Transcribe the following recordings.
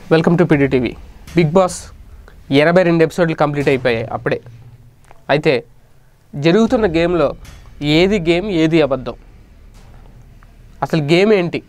welcome to PDTV Bigg Boss ఎనభై రెండు ఎపిసోడ్లు కంప్లీట్ అయిపోయాయి అప్పుడే అయితే జరుగుతున్న గేమ్లో ఏది గేమ్ ఏది అబద్ధం అసలు గేమ్ ఏంటి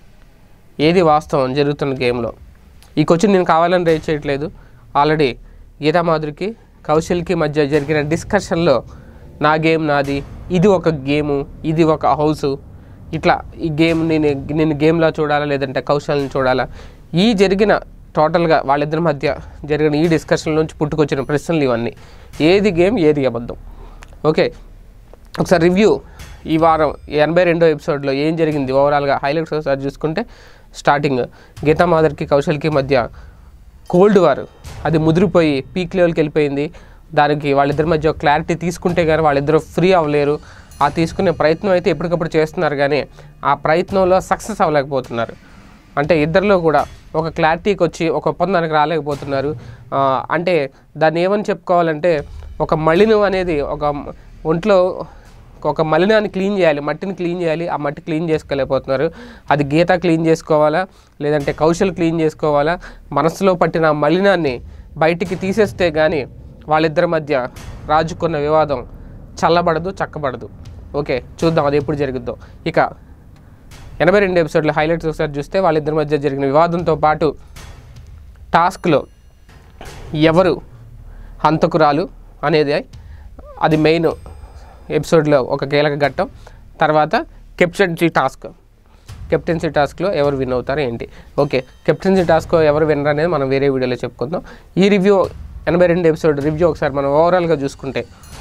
ఏది వాస్తవం జరుగుతున్న గేమ్లో ఈ క్వశ్చన్ నేను కావాలని రేట్ చేయట్లేదు ఆల్రెడీ గీతామాధురికి కౌశల్కి మధ్య జరిగిన డిస్కషన్లో నా గేమ్ నాది ఇది ఒక గేము ఇది ఒక హౌసు ఇట్లా ఈ గేమ్ నేను నేను గేమ్లా చూడాలా లేదంటే కౌశల్ని చూడాలా ఈ జరిగిన టోటల్గా వాళ్ళిద్దరి మధ్య జరిగిన ఈ డిస్కషన్ నుంచి పుట్టుకొచ్చిన ప్రశ్నలు ఇవన్నీ ఏది గేమ్ ఏది అబద్ధం ఓకే ఒకసారి రివ్యూ ఈ వారం ఎనభై రెండో ఎపిసోడ్లో ఏం జరిగింది ఓవరాల్గా హైలైట్స్ ఒకసారి చూసుకుంటే స్టార్టింగ్ గీతా మాధర్కి కౌశల్కి మధ్య కోల్డ్ వార్ అది ముదిరిపోయి పీక్ లెవెల్కి వెళ్ళిపోయింది దానికి వాళ్ళిద్దరి మధ్య క్లారిటీ తీసుకుంటే కానీ వాళ్ళిద్దరూ ఫ్రీ అవ్వలేరు ఆ తీసుకునే ప్రయత్నం అయితే ఎప్పటికప్పుడు చేస్తున్నారు కానీ ఆ ప్రయత్నంలో సక్సెస్ అవ్వలేకపోతున్నారు అంటే ఇద్దరిలో కూడా ఒక క్లారిటీకి వచ్చి ఒక ఒప్పందానికి రాలేకపోతున్నారు ఆ, అంటే దాన్ని ఏమని చెప్పుకోవాలంటే ఒక మలినం అనేది ఒక ఒంట్లో ఒక మలినాన్ని క్లీన్ చేయాలి మట్టిని క్లీన్ చేయాలి ఆ మట్టి క్లీన్ చేసుకోలేకపోతున్నారు అది గీత క్లీన్ చేసుకోవాలా లేదంటే కౌశల్ క్లీన్ చేసుకోవాలా మనసులో పట్టిన ఆ మలినాన్ని బయటికి తీసేస్తే కానీ వాళ్ళిద్దరి మధ్య రాజుకున్న వివాదం చల్లబడదు చక్కబడదు ఓకే చూద్దాం అది ఎప్పుడు జరుగుద్దో ఇక ఎనభై రెండు ఎపిసోడ్ల హైలైట్స్ ఒకసారి చూస్తే వాళ్ళిద్దరి మధ్య జరిగిన వివాదంతో పాటు టాస్క్లో ఎవరు హంతకురాలు అనేది అది మెయిన్ ఎపిసోడ్లో ఒక కీలక ఘట్టం తర్వాత కెప్టెన్సీ టాస్క్ కెప్టెన్సీ టాస్క్లో ఎవరు విన్ అవుతారు ఏంటి ఓకే కెప్టెన్సీ టాస్క్ ఎవరు విన్నర్ అనేది మనం వేరే వీడియోలో చెప్పుకుందాం ఈ రివ్యూ ఎనభై రెండు ఎపిసోడ్ రివ్యూ ఒకసారి మనం ఓవరాల్గా చూసుకుంటే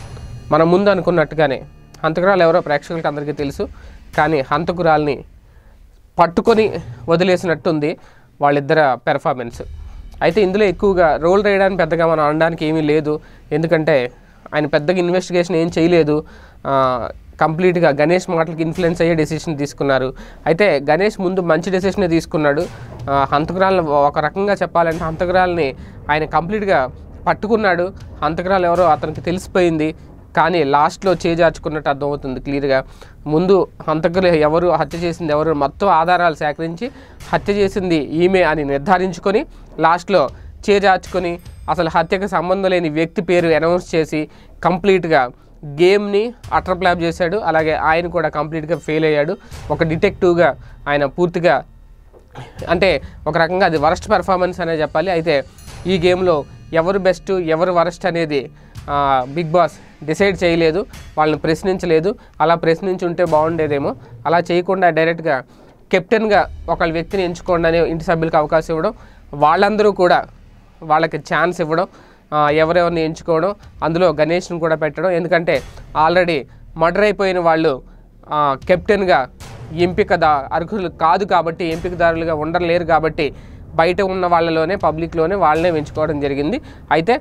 మనం ముందు అనుకున్నట్టుగానే హంతకురాలు ఎవరో ప్రేక్షకులకి అందరికీ తెలుసు కానీ హంతకురాల్ని పట్టుకొని వదిలేసినట్టుంది వాళ్ళిద్దర పెర్ఫార్మెన్స్ అయితే ఇందులో ఎక్కువగా రోల్ వేయడానికి పెద్దగా మనం అనడానికి ఏమీ లేదు ఎందుకంటే ఆయన పెద్దగా ఇన్వెస్టిగేషన్ ఏం చేయలేదు ఆ, కంప్లీట్గా గణేష్ మాటలకి ఇన్ఫ్లుయెన్స్ అయ్యే డెసిషన్ తీసుకున్నారు అయితే గణేష్ ముందు మంచి డెసిషనే తీసుకున్నాడు ఆ, హంతకురాలను ఒక రకంగా చెప్పాలంటే హంతకురాలని ఆయన కంప్లీట్గా పట్టుకున్నాడు హంతకురాలు ఎవరో అతనికి తెలిసిపోయింది కానీ లాస్ట్లో చేజార్చుకున్నట్టు అర్థమవుతుంది క్లియర్గా ముందు హంతకులు ఎవరు హత్య చేసింది ఎవరు మొత్తం ఆధారాలు సేకరించి హత్య చేసింది ఈమె అని నిర్ధారించుకొని లాస్ట్లో చేజార్చుకొని అసలు హత్యకు సంబంధం లేని వ్యక్తి పేరు అనౌన్స్ చేసి కంప్లీట్గా గేమ్ని అటర్ ప్లాప్ చేశాడు అలాగే ఆయన కూడా కంప్లీట్గా ఫెయిల్ అయ్యాడు ఒక డిటెక్టివ్గా ఆయన పూర్తిగా అంటే ఒక రకంగా అది వరస్ట్ పెర్ఫార్మెన్స్ అనే చెప్పాలి అయితే ఈ గేమ్లో ఎవరు బెస్ట్ ఎవరు వరస్ట్ అనేది ఆ, బిగ్ బాస్ డిసైడ్ చేయలేదు వాళ్ళని ప్రశ్నించలేదు అలా ప్రశ్నించి ఉంటే బాగుండేదేమో అలా చేయకుండా డైరెక్ట్గా కెప్టెన్గా ఒక వ్యక్తిని ఎంచుకోండి అని ఇంటి సభ్యులకు అవకాశం ఇవ్వడం వాళ్ళందరూ కూడా వాళ్ళకి ఛాన్స్ ఇవ్వడం ఆ, ఎవరెవరిని ఎంచుకోవడం అందులో గణేష్ని కూడా పెట్టడం ఎందుకంటే ఆల్రెడీ మర్డర్ అయిపోయిన వాళ్ళు ఆ, కెప్టెన్గా ఎంపిక దా అర్హులు కాదు కాబట్టి ఎంపికదారులుగా ఉండలేరు కాబట్టి బయట ఉన్న వాళ్ళలోనే పబ్లిక్లోనే వాళ్ళనే ఎంచుకోవడం జరిగింది అయితే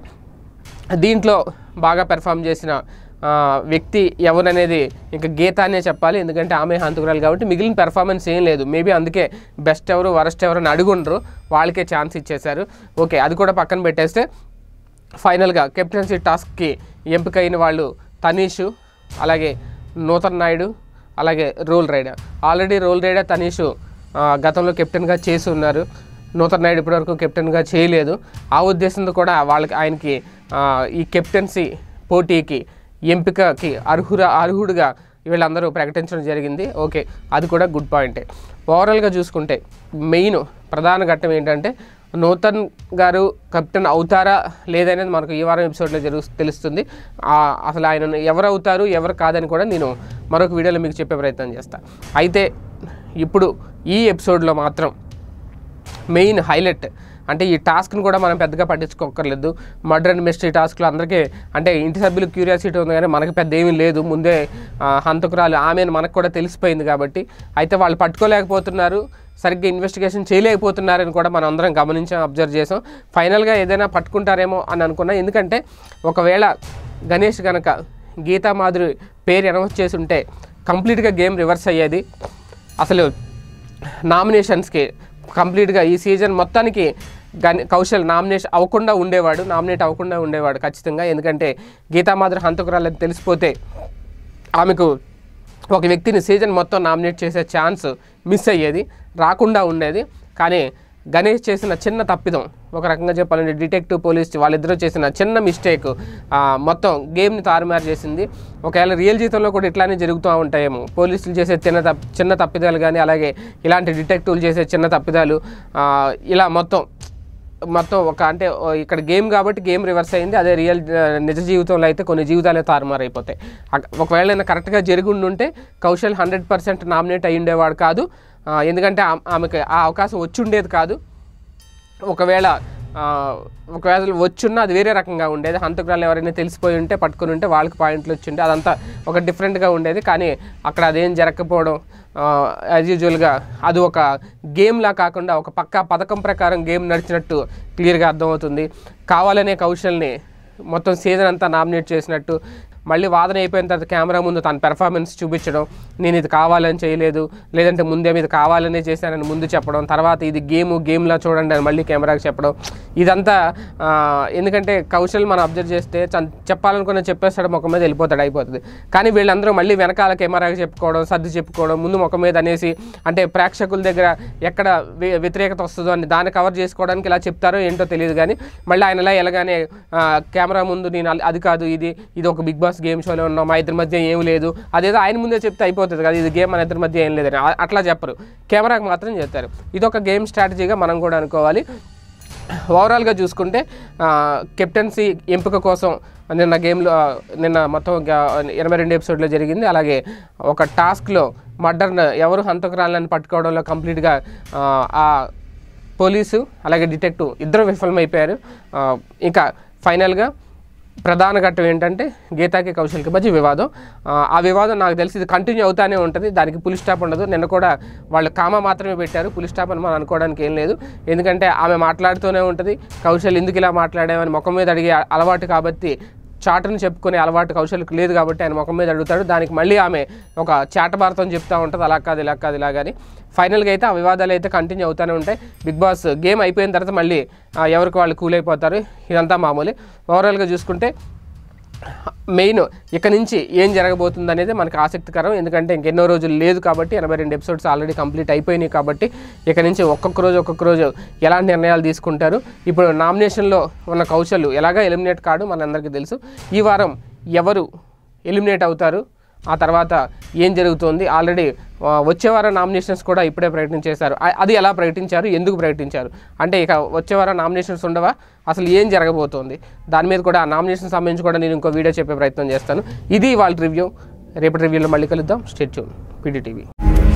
దీంట్లో బాగా పెర్ఫామ్ చేసిన ఆ, వ్యక్తి ఎవరనేది ఇంకా గీత అనే చెప్పాలి ఎందుకంటే ఆమె హంతకురాలు కాబట్టి మిగిలిన పెర్ఫార్మెన్స్ ఏం లేదు మేబీ అందుకే బెస్ట్ ఎవరు వరస్ట్ ఎవరు అని అడుగుండ్రు వాళ్ళకే ఛాన్స్ ఇచ్చేశారు ఓకే అది కూడా పక్కన పెట్టేస్తే ఫైనల్గా కెప్టెన్సీ టాస్క్కి ఎంపికైన వాళ్ళు తనీషు అలాగే నూతన్ నాయుడు అలాగే roll rider already roll rider Tanish ఆ, గతంలో కెప్టెన్గా చేసి ఉన్నారు నూతన్ నాయుడు ఇప్పటివరకు కెప్టెన్గా చేయలేదు ఆ ఉద్దేశంతో కూడా వాళ్ళకి ఆయనకి ఆ, ఈ కెప్టెన్సీ పోటీకి ఎంపికకి అర్హుర అర్హుడుగా వీళ్ళందరూ ప్రకటించడం జరిగింది ఓకే అది కూడా గుడ్ పాయింటే ఓవరాల్గా చూసుకుంటే మెయిన్ ప్రధాన ఘట్టం ఏంటంటే నూతన్ గారు కెప్టెన్ అవుతారా లేదనేది మనకు ఈ వారం ఎపిసోడ్లో జరుగు తెలుస్తుంది ఆ, అసలు ఆయన ఎవరు అవుతారు ఎవరు కాదని కూడా నేను మరొక వీడియోలో మీకు చెప్పే ప్రయత్నం చేస్తా అయితే ఇప్పుడు ఈ ఎపిసోడ్లో మాత్రం మెయిన్ హైలైట్ అంటే ఈ టాస్క్ని కూడా మనం పెద్దగా పట్టించుకోకర్లేదు మర్డర్ అండ్ మిస్టరీ టాస్క్లో అందరికీ అంటే ఇంటి సభ్యులకు క్యూరియాసిటీ ఉంది కానీ మనకి పెద్ద ఏమీ లేదు ముందే ఆ, హంతకురాలు ఆమె మనకు కూడా తెలిసిపోయింది కాబట్టి అయితే వాళ్ళు పట్టుకోలేకపోతున్నారు సరిగ్గా ఇన్వెస్టిగేషన్ చేయలేకపోతున్నారని కూడా మనం అందరం గమనించాం అబ్జర్వ్ చేసాం ఫైనల్గా ఏదైనా పట్టుకుంటారేమో అని అనుకున్నాం ఎందుకంటే ఒకవేళ గణేష్ కనుక గీతా మాధురి పేరు అనౌన్స్ చేసి ఉంటే కంప్లీట్గా గేమ్ రివర్స్ అయ్యేది అసలు నామినేషన్స్కి కంప్లీట్గా ఈ సీజన్ మొత్తానికి గని కౌశల్ నామినేషన్ అవ్వకుండా ఉండేవాడు నామినేట్ అవ్వకుండా ఉండేవాడు ఖచ్చితంగా ఎందుకంటే గీతామాధురి హంతకురాలని తెలిసిపోతే ఆమెకు ఒక వ్యక్తిని సీజన్ మొత్తం నామినేట్ చేసే ఛాన్స్ మిస్ అయ్యేది రాకుండా ఉండేది కానీ గణేష్ చేసిన చిన్న తప్పిదం ఒక రకంగా చెప్పాలంటే డిటెక్టివ్ పోలీస్ వాళ్ళిద్దరూ చేసిన చిన్న మిస్టేక్ మొత్తం గేమ్ని తారుమారు చేసింది ఒకవేళ రియల్ జీవితంలో కూడా ఇట్లానే జరుగుతూ ఉంటాయేమో పోలీసులు చేసే చిన్న తప్ చిన్న తప్పిదాలు కానీ అలాగే ఇలాంటి డిటెక్టివ్లు చేసే చిన్న తప్పిదాలు ఆ, ఇలా మొత్తం మొత్తం ఒక అంటే ఓ ఇక్కడ గేమ్ కాబట్టి గేమ్ రివర్స్ అయింది అదే రియల్ ఆ, నిజ జీవితంలో అయితే కొన్ని జీవితాలే తారుమారైపోతాయి అక్- ఒకవేళ నేను కరెక్ట్గా జరిగి ఉండుంటే కౌశల్ హండ్రెడ్ పర్సెంట్ నామినేట్ అయ్యి ఉండేవాడు కాదు ఆ, ఎందుకంటే ఆ- ఆమెకి ఆ అవకాశం వచ్చి ఉండేది కాదు ఒకవేళ ఆ, ఒకవేళ వచ్చున్నా అది వేరే రకంగా ఉండేది హంతకురాలు ఎవరైనా తెలిసిపోయి ఉంటే పట్టుకుని ఉంటే వాళ్ళకి పాయింట్లు వచ్చింటే అదంతా ఒక డిఫరెంట్గా ఉండేది కానీ అక్కడ అదేం జరగకపోవడం యాజ్ యూజువల్గా అది ఒక గేమ్లా కాకుండా ఒక పక్కా పథకం ప్రకారం గేమ్ నడిచినట్టు క్లియర్గా అర్థమవుతుంది కావాలనే కౌశల్ని మొత్తం సీజన్ అంతా నామినేట్ చేసినట్టు మళ్ళీ వాదన అయిపోయిన తర్వాత కెమెరా ముందు తన పెర్ఫార్మెన్స్ చూపించడం నేను ఇది కావాలని చేయలేదు లేదంటే ముందే ఇది కావాలనే చేశానని ముందు చెప్పడం తర్వాత ఇది గేమ్ గేమ్లా చూడండి అని మళ్ళీ కెమెరాకి చెప్పడం ఇదంతా ఆ, ఎందుకంటే కౌశల్ మనం అబ్జర్వ్ చేస్తే చన్- చెప్పాలనుకున్న చెప్పేస్తాడు ముఖం మీద వెళ్ళిపోతాడు అయిపోతుంది కానీ వీళ్ళందరూ మళ్ళీ వెనకాల కెమెరాకి చెప్పుకోవడం సర్ది చెప్పుకోవడం ముందు ముఖం మీద అనేసి అంటే ప్రేక్షకుల దగ్గర ఎక్కడ వ్య- వ్యతిరేకత వస్తుందో అని దాన్ని కవర్ చేసుకోవడానికి ఇలా చెప్తారో ఏంటో తెలియదు కానీ మళ్ళీ ఆయన ఇలా ఎలాగానే ఆ, కెమెరా ముందు నేను అల్- అది కాదు ఇది ఇది ఒక బిగ్ బాస్ గేమ్ షోలో ఉన్నాం మా ఇద్దరి మధ్య ఏం లేదు అదేదో ఆయన ముందే చెప్తే అయిపోతుంది కదా ఇది గేమ్ మన ఇద్దరి మధ్య ఏం లేదని ఆ- అట్లా చెప్పరు కెమెరాకి మాత్రం చెప్తారు ఇది ఒక గేమ్ స్ట్రాటజీగా మనం కూడా అనుకోవాలి ఓవరాల్గా చూసుకుంటే ఆ, కెప్టెన్సీ ఎంపిక కోసం నిన్న గేమ్లో నిన్న మొత్తం గా- ఎనభై రెండు ఎపిసోడ్లో జరిగింది అలాగే ఒక టాస్క్లో మర్డర్ను ఎవరు హంతకురాలని పట్టుకోవడంలో కంప్లీట్గా ఆ, ఆ పోలీసు అలాగే డిటెక్టివ్ ఇద్దరు విఫలమైపోయారు ఆ, ఇంకా ఫైనల్గా ప్రధాన ఘట్టం ఏంటంటే గీతాకి కౌశల్కి మధ్య వివాదం ఆ, ఆ వివాదం నాకు తెలిసి ఇది కంటిన్యూ అవుతానే ఉంటుంది దానికి పులి స్టాప్ ఉండదు నిన్న కూడా వాళ్ళు కామ మాత్రమే పెట్టారు పులి స్టాప్ అని మనం అనుకోవడానికి ఏం లేదు ఎందుకంటే ఆమె మాట్లాడుతూనే ఉంటుంది కౌశల్ ఎందుకు ఇలా మాట్లాడామని ముఖం మీద అడిగే అలవాటు కాబట్టి చాటును చెప్పుకునే అలవాటు కౌశల్కి లేదు కాబట్టి ఆయన ముఖం మీద అడుగుతాడు దానికి మళ్ళీ ఆమె ఒక చాటభారతం చెప్తా ఉంటుంది అలా కాదు ఇలా కాదు ఇలా కానీ ఫైనల్గా అయితే ఆ వివాదాలు అయితే కంటిన్యూ అవుతూనే ఉంటాయి బిగ్ బాస్ గేమ్ అయిపోయిన తర్వాత మళ్ళీ ఆ, ఎవరికి వాళ్ళు కూల్ అయిపోతారు ఇదంతా మామూలే ఓవరాల్గా చూసుకుంటే మెయిన్ ఇక నుంచి ఏం జరగబోతుంది అనేది మనకు ఆసక్తికరం ఎందుకంటే ఇంకెన్నో రోజులు లేదు కాబట్టి ఎనభై రెండు ఎపిసోడ్స్ ఆల్రెడీ కంప్లీట్ అయిపోయినాయి కాబట్టి ఇక నుంచి ఒక్కొక్క రోజు ఒక్కొక్క రోజు ఎలాంటి నిర్ణయాలు తీసుకుంటారు ఇప్పుడు నామినేషన్లో ఉన్న కౌశల్ ఎలాగా ఎలిమినేట్ కాడు మనందరికీ తెలుసు ఈ వారం ఎవరు ఎలిమినేట్ అవుతారు ఆ తర్వాత ఏం జరుగుతుంది ఆల్రెడీ ఆ, వచ్చే వారం నామినేషన్స్ కూడా ఇప్పుడే ప్రకటించేశారు ఆ- అది ఎలా ప్రకటించారు ఎందుకు ప్రకటించారు అంటే ఇక వచ్చే వారం నామినేషన్స్ ఉండవా అసలు ఏం జరగబోతోంది దాని మీద కూడా ఆ నామినేషన్ సంబంధించి కూడా నేను ఇంకో వీడియో చెప్పే ప్రయత్నం చేస్తాను ఇది వాళ్ళ రివ్యూ రేపటి రివ్యూలో మళ్ళీ కలుద్దాం స్టేట్ ట్యూన్ పీడీటీవీ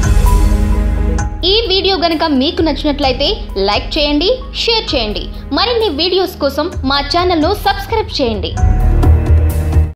ఈ వీడియో గనుక మీకు నచ్చినట్లయితే లైక్ చేయండి షేర్ చేయండి మరిన్ని వీడియోస్ కోసం మా ఛానల్ను సబ్స్క్రైబ్ చేయండి